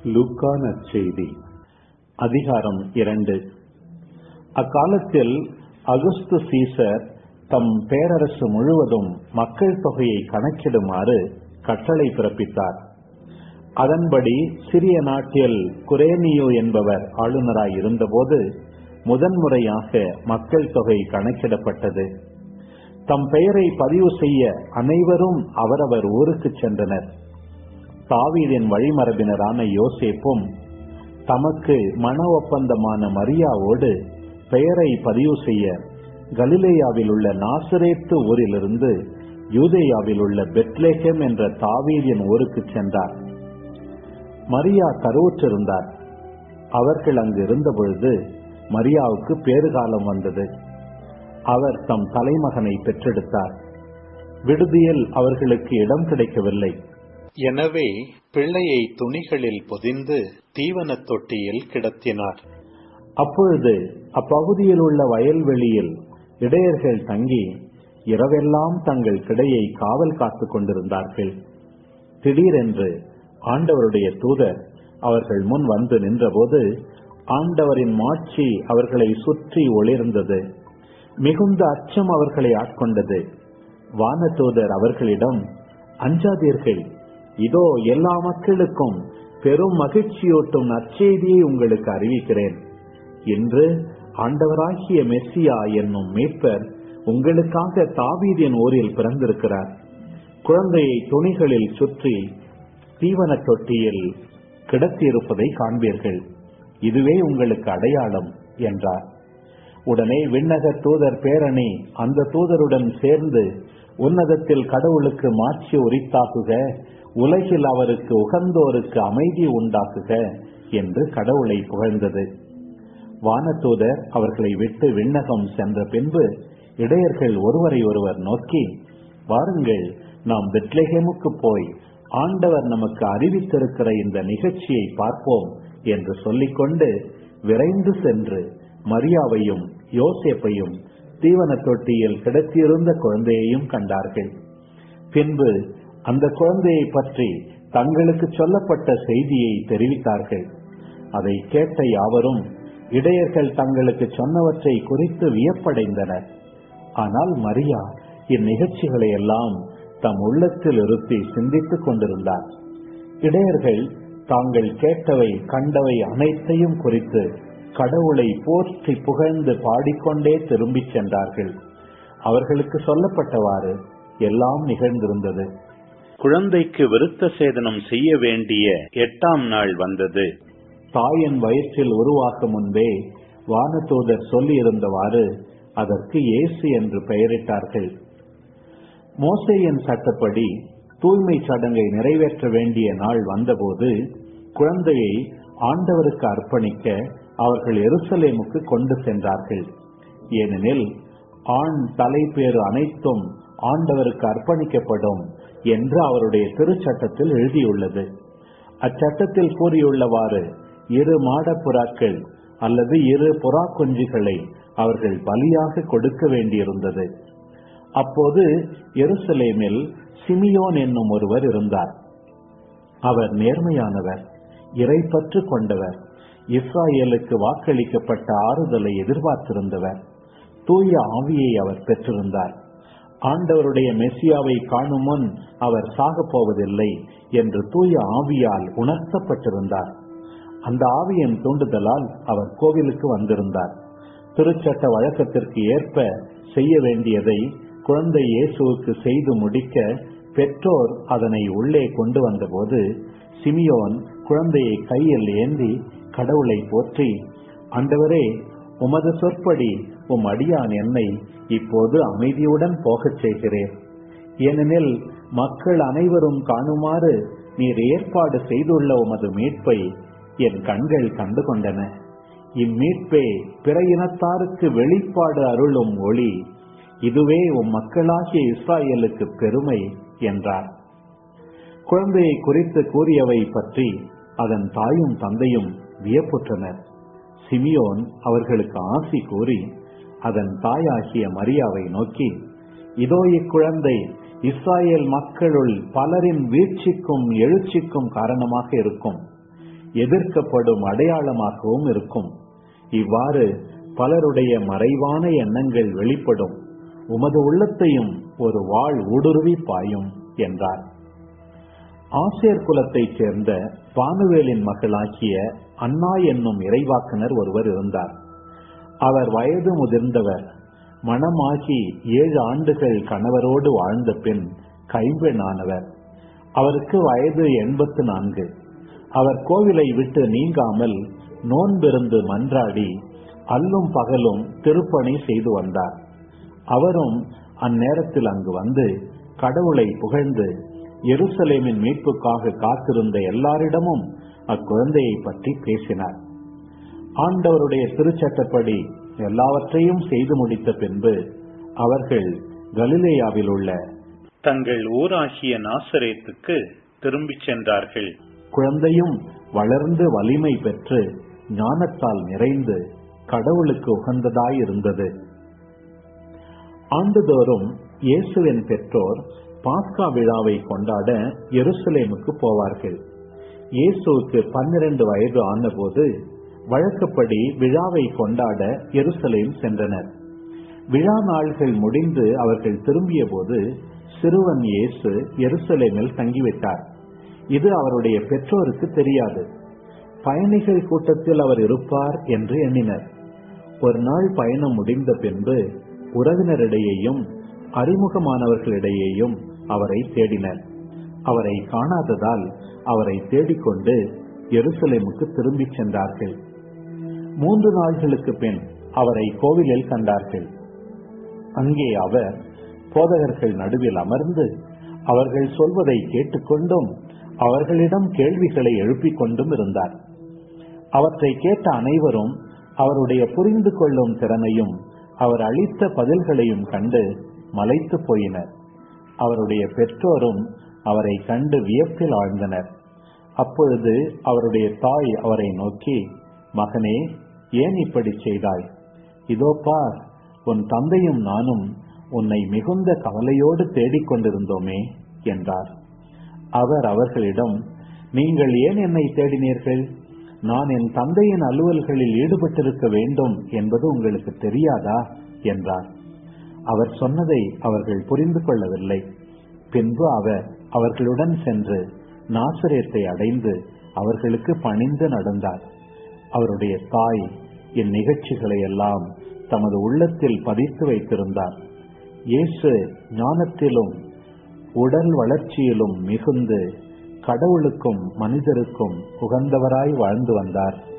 லூக்கா நற்செய்தி அதிகாரம் இரண்டு அக்காலத்தில் அகுஸ்து சீசர் தம் பேரரசு முழுவதும் மக்கள் தொகையை கணக்கிடுமாறு கட்டளை பிறப்பித்தார் அதன்படி சிறிய நாட்டில் குரேனியோ என்பவர் ஆளுநராய் இருந்தபோது முதன்முறையாக மக்கள் தொகை கணக்கிடப்பட்டது தம் பெயரை பதிவு செய்ய அனைவரும் அவரவர் ஊருக்கு சென்றனர் தாவீதின் வழிமரபினரான யோசேப்பும் தமக்கு மன ஒப்பந்தமான மரியாவோடு பெயரை பதிவு செய்ய கலிலேயாவில் உள்ள நாசரேத்து ஊரிலிருந்து யூதேயாவில் உள்ள பெத்லேஹேம் என்ற தாவீதின் ஊருக்கு சென்றார் மரியா கருவுற்றிருந்தார் அவர்கள் அங்கு இருந்தபொழுது மரியாவுக்கு பேறுகாலம் வந்தது அவர் தம் தலைமகனை பெற்றெடுத்தார் விடுதியில் அவர்களுக்கு இடம் கிடைக்கவில்லை எனவே பிள்ளையை துணிகளில் பொதிந்து தீவனத் தொட்டியில் கிடத்தினார் அப்பொழுது அப்பகுதியில் உள்ள வயல்வெளியில் இடையர்கள் தங்கி இரவெல்லாம் தங்கள் கிடையை காவல் காத்துக் கொண்டிருந்தார்கள் திடீரென்று ஆண்டவருடைய தூதர் அவர்கள் முன் வந்து நின்றபோது ஆண்டவரின் மாட்சி அவர்களை சுற்றி ஒளிர்ந்தது மிகுந்த அச்சம் அவர்களை ஆட்கொண்டது வானதூதர் அவர்களிடம் அஞ்சாதீர்கள் இதோ எல்லா மக்களுக்கும் பெரும் மகிழ்ச்சியூட்டும் நற்செய்தியை உங்களுக்கு அறிவிக்கிறேன் இன்று ஆண்டவராகிய மெஸ்ஸியா என்னும் மீட்பர் உங்களுக்காக தாவீதின் ஊரில் பிறந்திருக்கிறார் குழந்தையை துணிகளில் சுற்றி தீவன தொட்டியில் கிடத்தியிருப்பதை காண்பீர்கள் இதுவே உங்களுக்கு அடையாளம் என்றார் உடனே விண்ணக தூதர் பேரணி அந்த தூதருடன் சேர்ந்து உன்னதத்தில் கடவுளுக்கு மாட்சி உரித்தாக்குக உலகில் அவருக்கு உகந்தோருக்கு அமைதி உண்டாக்குக என்று கடவுளை புகழ்ந்தது வானதூதர் அவர்களை விட்டு விண்ணகம் சென்ற பின்பு இடையர்கள் ஒருவரை ஒருவர் நோக்கி வாருங்கள் நாம் பெத்லேஹேமுக்கு போய் ஆண்டவர் நமக்கு அறிவித்திருக்கிற இந்த நிகழ்ச்சியை பார்ப்போம் என்று சொல்லிக்கொண்டு விரைந்து சென்று மரியாவையும் யோசேப்பையும் தீவன தொட்டியில் கிடத்தியிருந்த குழந்தையையும் கண்டார்கள் பின்பு அந்த குழந்தையை பற்றி தங்களுக்கு சொல்லப்பட்ட செய்தியை தெரிவித்தார்கள் அதை கேட்ட யாவரும் இடையர்கள் தங்களுக்கு சொன்னவற்றை குறித்து வியப்படைந்தனர் ஆனால் மரியா இந்நிகழ்ச்சிகளை எல்லாம் தம் உள்ளத்தில் இருத்தி சிந்தித்துக் கொண்டிருந்தார் இடையர்கள் தாங்கள் கேட்டவை கண்டவை அனைத்தையும் குறித்து கடவுளை போற்றி புகழ்ந்து பாடிக்கொண்டே திரும்பிச் சென்றார்கள் அவர்களுக்கு சொல்லப்பட்டவாறு எல்லாம் நிகழ்ந்திருந்தது குழந்தைக்கு விருத்த சேதனம் செய்ய வேண்டிய எட்டாம் நாள் வந்தது தாயின் வயிற்றில் உருவாக்க முன்பே வானதூதர் சொல்லியிருந்தவாறு அதற்கு இயேசு என்று பெயரிட்டார்கள் மோசையின் சட்டப்படி தூய்மை சடங்கை நிறைவேற்ற வேண்டிய நாள் வந்தபோது குழந்தையை ஆண்டவருக்கு அர்ப்பணிக்க அவர்கள் எருசலேமுக்கு கொண்டு சென்றார்கள் ஏனெனில் ஆண் தலைப்பேறு அனைத்தும் ஆண்டவருக்கு அர்ப்பணிக்கப்படும் என்று அவருடைய திருச்சட்டத்தில் எழுதியுள்ளது அச்சட்டத்தில் கூறியுள்ளவாறு இரு மாடப்புறாக்கள் அல்லது இரு புறா குஞ்சுகளை அவர்கள் பலியாக கொடுக்க வேண்டியிருந்தது அப்போது எருசலேமில் சிமியோன் என்னும் ஒருவர் இருந்தார் அவர் நேர்மையானவர் இறைப்பற்று கொண்டவர் இஸ்ராயலுக்கு வாக்களிக்கப்பட்ட ஆறுதலை எதிர்பார்த்திருந்தவர் தூய ஆவியை அவர் பெற்றிருந்தார் ஆண்டவருடைய மெசியாவை காணும் முன் அவர் சாகப் போவதில்லை என்று தூய ஆவியால் உணர்த்தப்பட்டிருந்தார் அந்த ஆவியின் தூண்டுதலால் அவர் கோவிலுக்கு வந்திருந்தார் திருச்சட்ட வழக்கத்திற்கு ஏற்ப செய்ய வேண்டியதை குழந்தை இயேசுவுக்கு செய்து முடிக்க பெற்றோர் அதனை உள்ளே கொண்டு வந்தபோது சிமியோன் குழந்தையை கையில் ஏந்தி கடவுளை போற்றி ஆண்டவரே உமது சொற்படி உம் அடியான் என்னை இப்போது அமைதியுடன் போகச் செய்கிறேன் ஏனெனில் மக்கள் அனைவரும் காணுமாறு நீர் ஏற்பாடு செய்துள்ள உமது மீட்பை என் கண்கள் கண்டு கொண்டன இம்மீட்பே பிற இனத்தாருக்கு வெளிப்பாடு அருளும் ஒளி இதுவே உம் மக்களாகிய இஸ்ராயலுக்கு பெருமை என்றார் குழந்தையை குறித்து கூறியவை பற்றி அதன் தாயும் தந்தையும் வியப்புற்றனர் சிமியோன் அவர்களுக்கு ஆசி கூறி அதன் தாயாகிய மரியாவை நோக்கி இதோ இக்குழந்தை இஸ்ராயேல் மக்களுள் பலரின் வீழ்ச்சிக்கும் எழுச்சிக்கும் காரணமாக இருக்கும் எதிர்க்கப்படும் அடையாளமாகவும் இருக்கும் இவ்வாறு பலருடைய மறைவான எண்ணங்கள் வெளிப்படும் உமது உள்ளத்தையும் ஒரு வாழ் ஊடுருவி பாயும் என்றார் ஆசிரியர் குலத்தைச் சேர்ந்த பானுவேலின் மகளாகிய அண்ணா என்னும் இறைவாக்கினர் ஒருவர் இருந்தார் அவர் வயது முதிர்ந்தவர் மணமாகி ஏழு ஆண்டுகள் கணவரோடு வாழ்ந்த பின் கைம்பெண்ணானவர் அவருக்கு வயது எண்பத்து நான்கு அவர் கோவிலை விட்டு நீங்காமல் நோன்பிருந்து மன்றாடி அல்லும் பகலும் திருப்பணி செய்து வந்தார் அவரும் அந்நேரத்தில் அங்கு வந்து கடவுளை புகழ்ந்து எருசலேமின் மீட்புக்காக காத்திருந்த எல்லாரிடமும் அக்குழந்தையை பற்றி பேசினார் ஆண்டவருடைய திருச்சட்டப்படி எல்லாவற்றையும் செய்து முடித்த பின்பு அவர்கள் கலிலேயாவில் உள்ள தங்கள் ஊராகிய நாசரேத்துக்கு திரும்பிச் சென்றார்கள் குழந்தையும் வளர்ந்து வலிமை பெற்று ஞானத்தால் நிறைந்து கடவுளுக்கு உகந்ததாயிருந்தது ஆண்டுதோறும் இயேசுவின் பெற்றோர் பாஸ்கா விழாவை கொண்டாட எருசலேமுக்கு போவார்கள் இயேசுவுக்கு பன்னிரண்டு வயது ஆனபோது வழக்கப்படி விழாவை கொண்டாட எருசலேம் சென்றனர் விழா நாள்கள் முடிந்து அவர்கள் திரும்பிய போது சிறுவன் இயேசு எருசலேமில் தங்கிவிட்டார் இது அவருடைய பெற்றோருக்கு தெரியாது பயணிகள் கூட்டத்தில் அவர் இருப்பார் என்று எண்ணினர் ஒரு நாள் பயணம் முடிந்த பின்பு உறவினரிடையேயும் அறிமுகமானவர்களிடையேயும் அவரை தேடினர் அவரை காணாததால் அவரை தேடிக்கொண்டு எருசலேமுக்கு திரும்பிச் சென்றார்கள் மூன்று நாள்களுக்கு பின் அவரை கோவிலில் கண்டார்கள் அங்கே அவர் போதகர்கள் நடுவில் அமர்ந்து அவர்கள் சொல்வதை கேட்டுக்கொண்டும் அவர்களிடம் கேள்விகளை எழுப்பிக் கொண்டும் இருந்தார் அவற்றை கேட்ட அனைவரும் அவருடைய புரிந்து கொள்ளும் திறனையும் அவர் அளித்த பதில்களையும் கண்டு மலைத்து போயினர் அவருடைய பெற்றோரும் அவரை கண்டு வியப்பில் ஆழ்ந்தனர் அப்பொழுது அவருடைய தாய் அவரை நோக்கி மகனே ஏன் இப்படி செய்தாய் இதோ பார் உன் தந்தையும் நானும் உன்னை மிகுந்த கவலையோடு தேடிக் கொண்டிருந்தோமே என்றார் அவர் அவர்களிடம் நீங்கள் ஏன் என்னை தேடினீர்கள் நான் என் தந்தையின் அலுவல்களில் ஈடுபட்டிருக்க வேண்டும் என்பது உங்களுக்கு தெரியாதா என்றார் அவர் சொன்னதை அவர்கள் புரிந்து கொள்ளவில்லை பின்பு அவர் அவர்களுடன் சென்று நாசரேத்தை அடைந்து அவர்களுக்கு பணிந்து நடந்தார் அவருடைய தாய் இந்நிகழ்ச்சிகளை எல்லாம் தமது உள்ளத்தில் பதித்து வைத்திருந்தார் இயேசு ஞானத்திலும் உடல் வளர்ச்சியிலும் மிகுந்து கடவுளுக்கும் மனிதருக்கும் உகந்தவராய் வாழ்ந்து வந்தார்